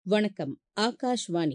வணக்கம் ஆகாஷ்வாணி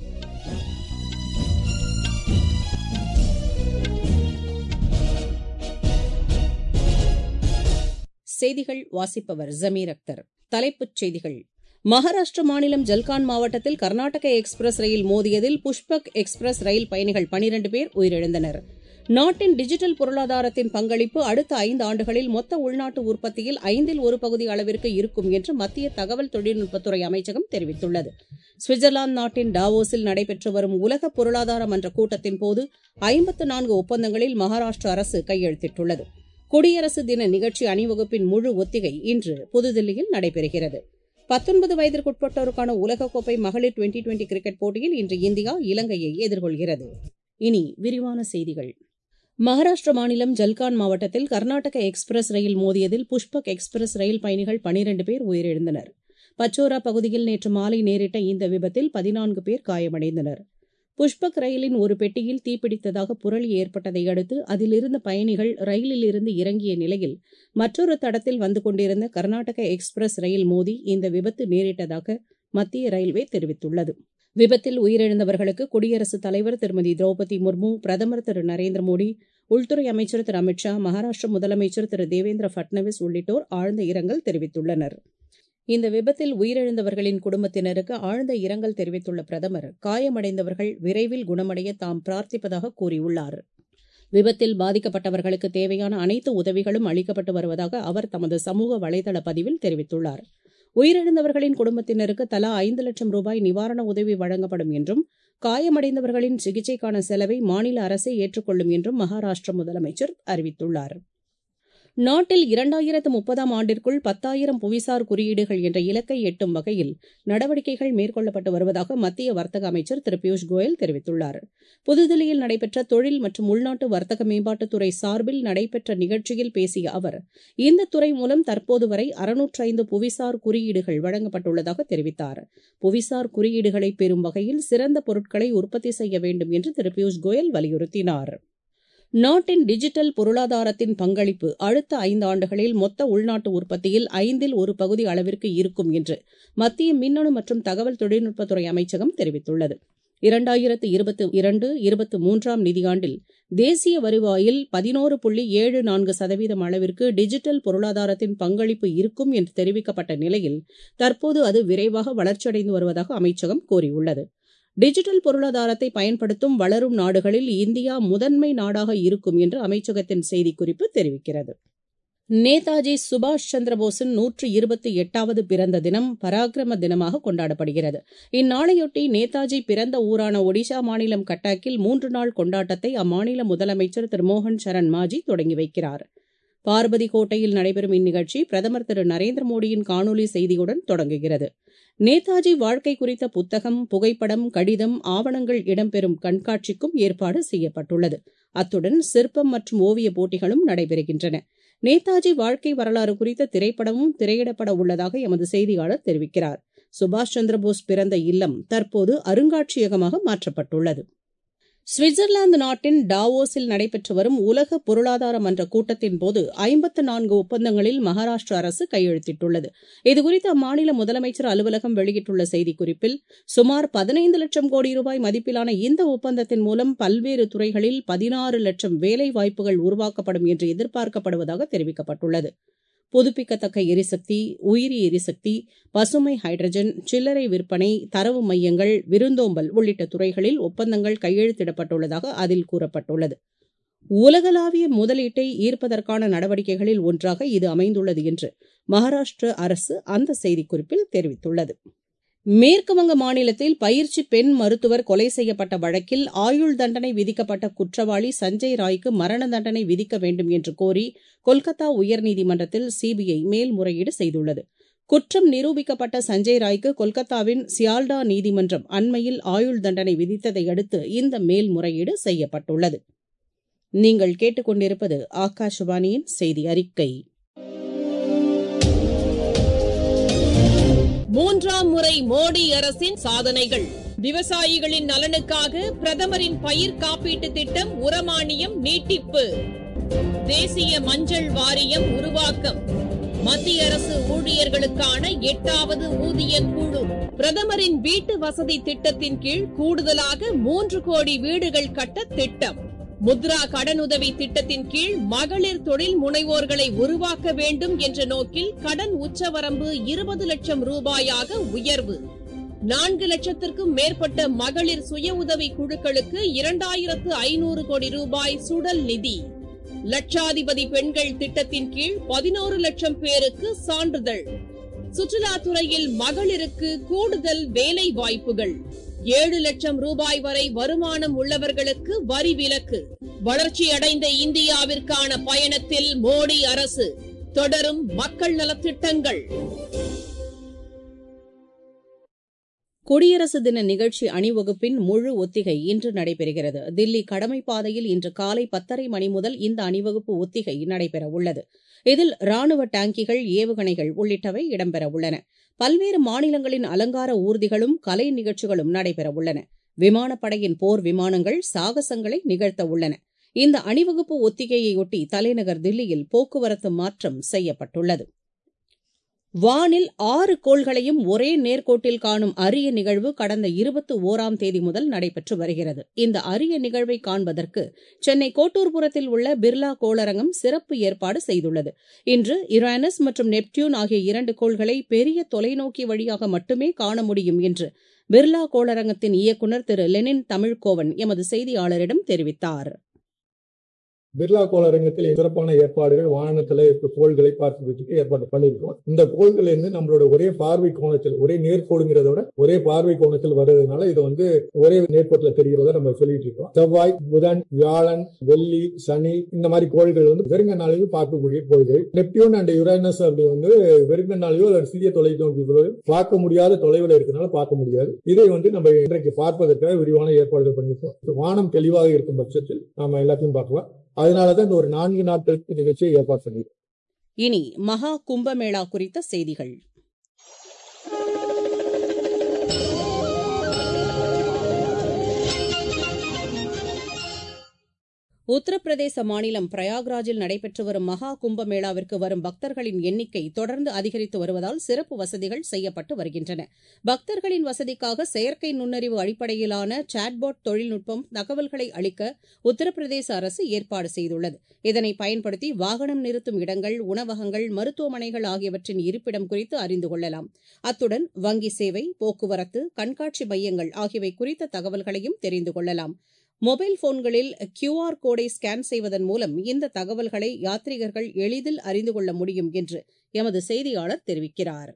செய்திகள் வாசிப்பவர் ஜமீர் அக்தர் தலைப்புச் செய்திகள் மகாராஷ்டிர மாநிலம் ஜல்கான் மாவட்டத்தில் கர்நாடக எக்ஸ்பிரஸ் ரயில் மோதியதில் புஷ்பக் எக்ஸ்பிரஸ் ரயில் பயணிகள் பனிரண்டு பேர் உயிரிழந்தனர் நாட்டின் டிஜிட்டல் பொருளாதாரத்தின் பங்களிப்பு அடுத்த ஐந்து ஆண்டுகளில் மொத்த உள்நாட்டு உற்பத்தியில் ஐந்தில் ஒரு பகுதி அளவிற்கு இருக்கும் என்று மத்திய தகவல் தொழில்நுட்பத்துறை அமைச்சகம் தெரிவித்துள்ளது சுவிட்சர்லாந்து நாட்டின் டாவோஸில் நடைபெற்று வரும் உலக பொருளாதார மன்ற கூட்டத்தின் போது ஐம்பத்து நான்கு ஒப்பந்தங்களில் மகாராஷ்டிர அரசு கையெழுத்திட்டுள்ளது குடியரசு தின நிகழ்ச்சி அணிவகுப்பின் முழு ஒத்திகை இன்று புதுதில்லியில் நடைபெறுகிறது பத்தொன்பது வயதிற்குட்பட்டோருக்கான உலகக்கோப்பை மகளிர் டுவெண்டி டுவெண்டி கிரிக்கெட் போட்டியில் இன்று இந்தியா இலங்கையை எதிர்கொள்கிறது இனி விரிவான செய்திகள் மகாராஷ்டிர மாநிலம் ஜல்கான் மாவட்டத்தில் கர்நாடக எக்ஸ்பிரஸ் ரயில் மோதியதில் புஷ்பக் எக்ஸ்பிரஸ் ரயில் பயணிகள் பனிரண்டு பேர் உயிரிழந்தனர் பச்சோரா பகுதியில் நேற்று மாலை நேரிட்ட இந்த விபத்தில் பதினான்கு பேர் காயமடைந்தனர் புஷ்பக் ரயிலின் ஒரு பெட்டியில் தீப்பிடித்ததாக புரளி ஏற்பட்டதை அடுத்து அதிலிருந்த பயணிகள் ரயிலில் இருந்து இறங்கிய நிலையில் மற்றொரு தடத்தில் வந்து கொண்டிருந்த கர்நாடக எக்ஸ்பிரஸ் ரயில் மோதி இந்த விபத்து நேரிட்டதாக மத்திய ரயில்வே தெரிவித்துள்ளது விபத்தில் உயிரிழந்தவர்களுக்கு குடியரசுத் தலைவர் திருமதி திரௌபதி முர்மு பிரதமர் திரு நரேந்திர மோடி உள்துறை அமைச்சர் திரு அமித் ஷா மகாராஷ்டிர முதலமைச்சர் திரு தேவேந்திர பட்னவிஸ் உள்ளிட்டோர் ஆழ்ந்த இரங்கல் தெரிவித்துள்ளனர் இந்த விபத்தில் உயிரிழந்தவர்களின் குடும்பத்தினருக்கு ஆழ்ந்த இரங்கல் தெரிவித்துள்ள பிரதமர் காயமடைந்தவர்கள் விரைவில் குணமடைய தாம் பிரார்த்திப்பதாக கூறியுள்ளார் விபத்தில் பாதிக்கப்பட்டவர்களுக்கு தேவையான அனைத்து உதவிகளும் அளிக்கப்பட்டு வருவதாக அவர் தமது சமூக வலைதள பதிவில் தெரிவித்துள்ளார் உயிரிழந்தவர்களின் குடும்பத்தினருக்கு தலா ஐந்து லட்சம் ரூபாய் நிவாரண உதவி வழங்கப்படும் என்றும் காயமடைந்தவர்களின் சிகிச்சைக்கான செலவை மாநில அரசே ஏற்றுக்கொள்ளும் என்றும் மகாராஷ்டிர முதலமைச்சர் அறிவித்துள்ளார் நாட்டில் இரண்டாயிரத்து முப்பதாம் ஆண்டிற்குள் பத்தாயிரம் புவிசார் குறியீடுகள் என்ற இலக்கை எட்டும் வகையில் நடவடிக்கைகள் மேற்கொள்ளப்பட்டு வருவதாக மத்திய வர்த்தக அமைச்சர் திரு பியூஷ் கோயல் தெரிவித்துள்ளார் புதுதில்லியில் நடைபெற்ற தொழில் மற்றும் உள்நாட்டு வர்த்தக மேம்பாட்டுத்துறை சார்பில் நடைபெற்ற நிகழ்ச்சியில் பேசிய அவர் இந்த துறை மூலம் தற்போது வரை அறுநூற்று ஐந்து புவிசார் குறியீடுகள் வழங்கப்பட்டுள்ளதாக தெரிவித்தார் புவிசார் குறியீடுகளை பெறும் வகையில் சிறந்த பொருட்களை உற்பத்தி செய்ய வேண்டும் என்று திரு பியூஷ் கோயல் வலியுறுத்தினார் நாட்டின் டிஜிட்டல் பொருளாதாரத்தின் பங்களிப்பு அடுத்த ஐந்து ஆண்டுகளில் மொத்த உள்நாட்டு உற்பத்தியில் ஐந்தில் ஒரு பகுதி அளவிற்கு இருக்கும் என்று மத்திய மின்னணு மற்றும் தகவல் தொழில்நுட்பத்துறை அமைச்சகம் தெரிவித்துள்ளது இரண்டாயிரத்து இருபத்தி இரண்டு இருபத்தி மூன்றாம் நிதியாண்டில் தேசிய வருவாயில் பதினோரு புள்ளி ஏழு நான்கு சதவீதம் அளவிற்கு டிஜிட்டல் பொருளாதாரத்தின் பங்களிப்பு இருக்கும் என்று தெரிவிக்கப்பட்ட நிலையில் தற்போது அது விரைவாக வளர்ச்சியடைந்து வருவதாக அமைச்சகம் கூறியுள்ளது டிஜிட்டல் பொருளாதாரத்தை பயன்படுத்தும் வளரும் நாடுகளில் இந்தியா முதன்மை நாடாக இருக்கும் என்று அமைச்சகத்தின் செய்திக்குறிப்பு தெரிவிக்கிறது நேதாஜி சுபாஷ் சந்திரபோஸின் நூற்று இருபத்தி எட்டாவது பிறந்த தினம் பராக்கிரம தினமாக கொண்டாடப்படுகிறது இந்நாளையொட்டி நேதாஜி பிறந்த ஊரான ஒடிஷா மாநிலம் கட்டாக்கில் மூன்று நாள் கொண்டாட்டத்தை அம்மாநில முதலமைச்சர் திரு மோகன் சரண் மாஜி தொடங்கி வைக்கிறார் பார்பதி கோட்டையில் நடைபெறும் இந்நிகழ்ச்சி பிரதமர் திரு நரேந்திர மோடியின் காணொலி செய்தியுடன் தொடங்குகிறது நேதாஜி வாழ்க்கை குறித்த புத்தகம் புகைப்படம் கடிதம் ஆவணங்கள் இடம்பெறும் கண்காட்சிக்கும் ஏற்பாடு செய்யப்பட்டுள்ளது அத்துடன் சிற்பம் மற்றும் ஓவிய போட்டிகளும் நடைபெறுகின்றன நேதாஜி வாழ்க்கை வரலாறு குறித்த திரைப்படமும் திரையிடப்பட உள்ளதாக எமது செய்தியாளர் தெரிவிக்கிறார் சுபாஷ் சந்திரபோஸ் பிறந்த இல்லம் தற்போது அருங்காட்சியகமாக மாற்றப்பட்டுள்ளது சுவிட்சர்லாந்து நாட்டின் டாவோஸில் நடைபெற்று வரும் உலக பொருளாதார மன்ற கூட்டத்தின் போது ஐம்பத்து நான்கு ஒப்பந்தங்களில் மகாராஷ்டிர அரசு கையெழுத்திட்டுள்ளது இதுகுறித்து அம்மாநில முதலமைச்சர் அலுவலகம் வெளியிட்டுள்ள செய்திக்குறிப்பில் சுமார் பதினைந்து லட்சம் கோடி ரூபாய் மதிப்பிலான இந்த ஒப்பந்தத்தின் மூலம் பல்வேறு துறைகளில் பதினாறு லட்சம் வேலை வாய்ப்புகள் உருவாக்கப்படும் என்று எதிர்பார்க்கப்படுவதாக தெரிவிக்கப்பட்டுள்ளது புதுப்பிக்கத்தக்க எரிசக்தி உயிரி எரிசக்தி பசுமை ஹைட்ரஜன் சில்லறை விற்பனை தரவு மையங்கள் விருந்தோம்பல் உள்ளிட்ட துறைகளில் ஒப்பந்தங்கள் கையெழுத்திடப்பட்டுள்ளதாக அதில் கூறப்பட்டுள்ளது உலகளாவிய முதலீட்டை ஈர்ப்பதற்கான நடவடிக்கைகளில் ஒன்றாக இது அமைந்துள்ளது என்று மகாராஷ்டிர அரசு அந்த செய்திக்குறிப்பில் தெரிவித்துள்ளது மேற்குவங்க மாநிலத்தில் பயிற்சி பெண் மருத்துவர் கொலை செய்யப்பட்ட வழக்கில் ஆயுள் தண்டனை விதிக்கப்பட்ட குற்றவாளி சஞ்சய் ராய்க்கு மரண தண்டனை விதிக்க வேண்டும் என்று கோரி கொல்கத்தா உயர்நீதிமன்றத்தில் சிபிஐ மேல்முறையீடு செய்துள்ளது குற்றம் நிரூபிக்கப்பட்ட சஞ்சய் ராய்க்கு கொல்கத்தாவின் சியால்டா நீதிமன்றம் அண்மையில் ஆயுள் தண்டனை விதித்ததை அடுத்து இந்த மேல்முறையீடு செய்யப்பட்டுள்ளது நீங்கள் கேட்டுக்கொண்டிருப்பது ஆகாஷவாணியின் செய்தி அறிக்கை மூன்றாம் முறை மோடி அரசின் சாதனைகள் விவசாயிகளின் நலனுக்காக பிரதமரின் பயிர் காப்பீட்டு திட்டம் உரமானியம் நீட்டிப்பு தேசிய மஞ்சள் வாரியம் உருவாக்கம் மத்திய அரசு ஊழியர்களுக்கான எட்டாவது ஊதிய குழு பிரதமரின் வீட்டு வசதி திட்டத்தின் கீழ் கூடுதலாக மூன்று கோடி வீடுகள் கட்ட திட்டம் முத்ரா கடனுதவி திட்டத்தின் கீழ் மகளிர் தொழில் முனைவோர்களை உருவாக்க வேண்டும் என்ற நோக்கில் கடன் உச்சவரம்பு இருபது லட்சம் ரூபாயாக உயர்வு நான்கு லட்சத்திற்கும் மேற்பட்ட மகளிர் சுய உதவி குழுக்களுக்கு இரண்டாயிரத்து ஐநூறு கோடி ரூபாய் சுடல் நிதி லட்சாதிபதி பெண்கள் திட்டத்தின் கீழ் பதினோரு லட்சம் பேருக்கு சான்றிதழ் சுற்றுலாத்துறையில் மகளிருக்கு கூடுதல் வேலை வாய்ப்புகள் ஏழு லட்சம் ரூபாய் வரை வருமானம் உள்ளவர்களுக்கு வரி விலக்கு வளர்ச்சியடைந்த இந்தியாவிற்கான பயணத்தில் மோடி அரசு தொடரும் மக்கள் நலத்திட்டங்கள் குடியரசு தின நிகழ்ச்சி அணிவகுப்பின் முழு ஒத்திகை இன்று நடைபெறுகிறது தில்லி கடமைப்பாதையில் இன்று காலை பத்தரை மணி முதல் இந்த அணிவகுப்பு ஒத்திகை நடைபெறவுள்ளது இதில் ராணுவ டாங்கிகள் ஏவுகணைகள் உள்ளிட்டவை இடம்பெறவுள்ளன பல்வேறு மாநிலங்களின் அலங்கார ஊர்திகளும் கலை நிகழ்ச்சிகளும் நடைபெறவுள்ளன விமானப்படையின் போர் விமானங்கள் சாகசங்களை நிகழ்த்தவுள்ளன இந்த அணிவகுப்பு ஒத்திகையையொட்டி தலைநகர் தில்லியில் போக்குவரத்து மாற்றம் செய்யப்பட்டுள்ளது வானில் ஆறு கோள்களையும் ஒரே நேர்கோட்டில் காணும் அரிய நிகழ்வு கடந்த இருபத்தி ஓராம் தேதி முதல் நடைபெற்று வருகிறது இந்த அரிய நிகழ்வை காண்பதற்கு சென்னை கோட்டூர்புரத்தில் உள்ள பிர்லா கோளரங்கம் சிறப்பு ஏற்பாடு செய்துள்ளது இன்று யுரானஸ் மற்றும் நெப்டியூன் ஆகிய இரண்டு கோள்களை பெரிய தொலைநோக்கி வழியாக மட்டுமே காண முடியும் என்று பிர்லா கோளரங்கத்தின் இயக்குநர் திரு லெனின் தமிழ்கோவன் எமது செய்தியாளரிடம் தெரிவித்தார் பிர்லா கோளரங்கத்தில் சிறப்பான ஏற்பாடுகள் வாகனத்துல கோள்களை பார்ப்பதற்கு ஏற்பாடு பண்ணியிருக்கோம் இந்த கோள்கள் வந்து நம்மளோட ஒரே பார்வை கோணத்தில் ஒரே நேர்கோடுங்கிறத விட ஒரே பார்வை கோணத்தில் வருவதனால இது வந்து ஒரே நேர்கோட்டில் தெரிகிறத நம்ம சொல்லிட்டு இருக்கோம் செவ்வாய் புதன் வியாழன் வெள்ளி சனி இந்த மாதிரி கோள்கள் வந்து வெறுங்கண்ணாலையோ பார்க்கக்கூடிய கோள்கள் நெப்டியூன் அண்ட் யுரேனஸ் அப்படி வந்து வெறுங்கண்ணாலையோ அல்லது சிறிய தொலைநோக்கி பார்க்க முடியாத தொலைவில் இருக்கனால பார்க்க முடியாது இதை வந்து நம்ம இன்றைக்கு பார்ப்பதற்காக விரிவான ஏற்பாடுகள் பண்ணியிருக்கோம் வானம் தெளிவாக இருக்கும் பட்சத்தில் நாம எல்லாத்தையும் பார்க்கலாம் அதனாலதான் இந்த ஒரு நான்கு நாட்களுக்கு நிகழ்ச்சியை ஏற்பாடு பண்ணியிருக்கோம் இனி மகா கும்பமேளா குறித்த செய்திகள் உத்தரப்பிரதேச மாநிலம் பிரயாக்ராஜில் நடைபெற்று வரும் மகா கும்பமேளாவிற்கு வரும் பக்தர்களின் எண்ணிக்கை தொடர்ந்து அதிகரித்து வருவதால் சிறப்பு வசதிகள் செய்யப்பட்டு வருகின்றன பக்தர்களின் வசதிக்காக செயற்கை நுண்ணறிவு அடிப்படையிலான சாட்பாட் தொழில்நுட்பம் தகவல்களை அளிக்க உத்தரப்பிரதேச அரசு ஏற்பாடு செய்துள்ளது இதனை பயன்படுத்தி வாகனம் நிறுத்தும் இடங்கள் உணவகங்கள் மருத்துவமனைகள் ஆகியவற்றின் இருப்பிடம் குறித்து அறிந்து கொள்ளலாம் அத்துடன் வங்கி சேவை போக்குவரத்து கண்காட்சி மையங்கள் ஆகியவை குறித்த தகவல்களையும் தெரிந்து கொள்ளலாம் மொபைல் போன்களில் கியூஆர் கோடை ஸ்கேன் செய்வதன் மூலம் இந்த தகவல்களை யாத்ரீகர்கள் எளிதில் அறிந்து கொள்ள முடியும் என்று எமது செய்தியாளர் தெரிவிக்கிறார்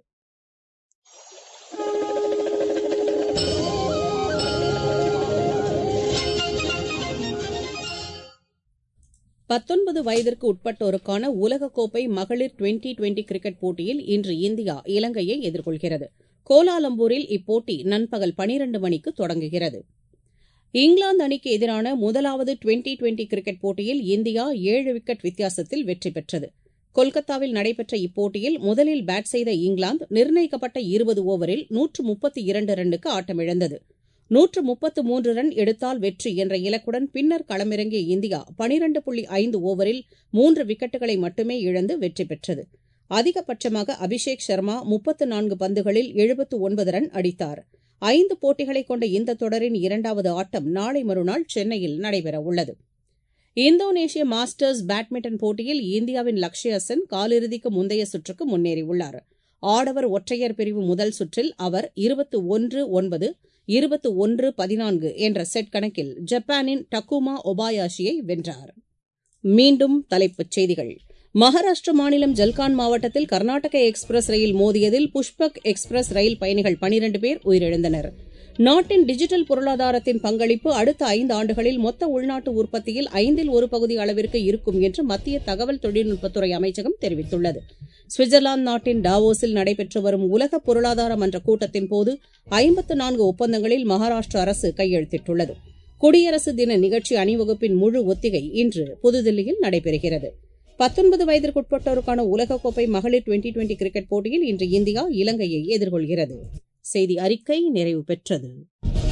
பத்தொன்பது வயதிற்கு உட்பட்டோருக்கான உலகக்கோப்பை மகளிர் டுவெண்டி டுவெண்டி கிரிக்கெட் போட்டியில் இன்று இந்தியா இலங்கையை எதிர்கொள்கிறது கோலாலம்பூரில் இப்போட்டி நண்பகல் பனிரண்டு மணிக்கு தொடங்குகிறது இங்கிலாந்து அணிக்கு எதிரான முதலாவது டுவெண்டி டுவெண்டி கிரிக்கெட் போட்டியில் இந்தியா ஏழு விக்கெட் வித்தியாசத்தில் வெற்றி பெற்றது கொல்கத்தாவில் நடைபெற்ற இப்போட்டியில் முதலில் பேட் செய்த இங்கிலாந்து நிர்ணயிக்கப்பட்ட இருபது ஓவரில் நூற்று முப்பத்தி இரண்டு ரன்னுக்கு ஆட்டமிழந்தது நூற்று முப்பத்து மூன்று ரன் எடுத்தால் வெற்றி என்ற இலக்குடன் பின்னர் களமிறங்கிய இந்தியா பனிரண்டு புள்ளி ஐந்து ஓவரில் மூன்று விக்கெட்டுகளை மட்டுமே இழந்து வெற்றி பெற்றது அதிகபட்சமாக அபிஷேக் சர்மா முப்பத்து நான்கு பந்துகளில் எழுபத்து ஒன்பது ரன் அடித்தார் ஐந்து போட்டிகளை கொண்ட இந்த தொடரின் இரண்டாவது ஆட்டம் நாளை மறுநாள் சென்னையில் நடைபெறவுள்ளது இந்தோனேஷிய மாஸ்டர்ஸ் பேட்மிண்டன் போட்டியில் இந்தியாவின் லக்ஷ்யா சென் காலிறுதிக்கு முந்தைய சுற்றுக்கு முன்னேறியுள்ளார் ஆடவர் ஒற்றையர் பிரிவு முதல் சுற்றில் அவர் இருபத்து ஒன்று ஒன்பது இருபத்து ஒன்று பதினான்கு என்ற செட் கணக்கில் ஜப்பானின் டக்குமா ஒபாயாஷியை வென்றார் மீண்டும் தலைப்புச் செய்திகள் மகாராஷ்டிர மாநிலம் ஜல்கான் மாவட்டத்தில் கர்நாடக எக்ஸ்பிரஸ் ரயில் மோதியதில் புஷ்பக் எக்ஸ்பிரஸ் ரயில் பயணிகள் பனிரண்டு பேர் உயிரிழந்தனர் நாட்டின் டிஜிட்டல் பொருளாதாரத்தின் பங்களிப்பு அடுத்த ஐந்து ஆண்டுகளில் மொத்த உள்நாட்டு உற்பத்தியில் ஐந்தில் ஒரு பகுதி அளவிற்கு இருக்கும் என்று மத்திய தகவல் தொழில்நுட்பத்துறை அமைச்சகம் தெரிவித்துள்ளது சுவிட்சர்லாந்து நாட்டின் டாவோஸில் நடைபெற்று வரும் உலக பொருளாதார மன்ற கூட்டத்தின் போது ஐம்பத்து நான்கு ஒப்பந்தங்களில் மகாராஷ்டிர அரசு கையெழுத்திட்டுள்ளது குடியரசு தின நிகழ்ச்சி அணிவகுப்பின் முழு ஒத்திகை இன்று புதுதில்லியில் நடைபெறுகிறது பத்தொன்பது வயதிற்குட்பட்டோருக்கான உலகக்கோப்பை மகளிர் டுவெண்டி டுவெண்டி கிரிக்கெட் போட்டியில் இன்று இந்தியா இலங்கையை எதிர்கொள்கிறது செய்தி அறிக்கை நிறைவு பெற்றது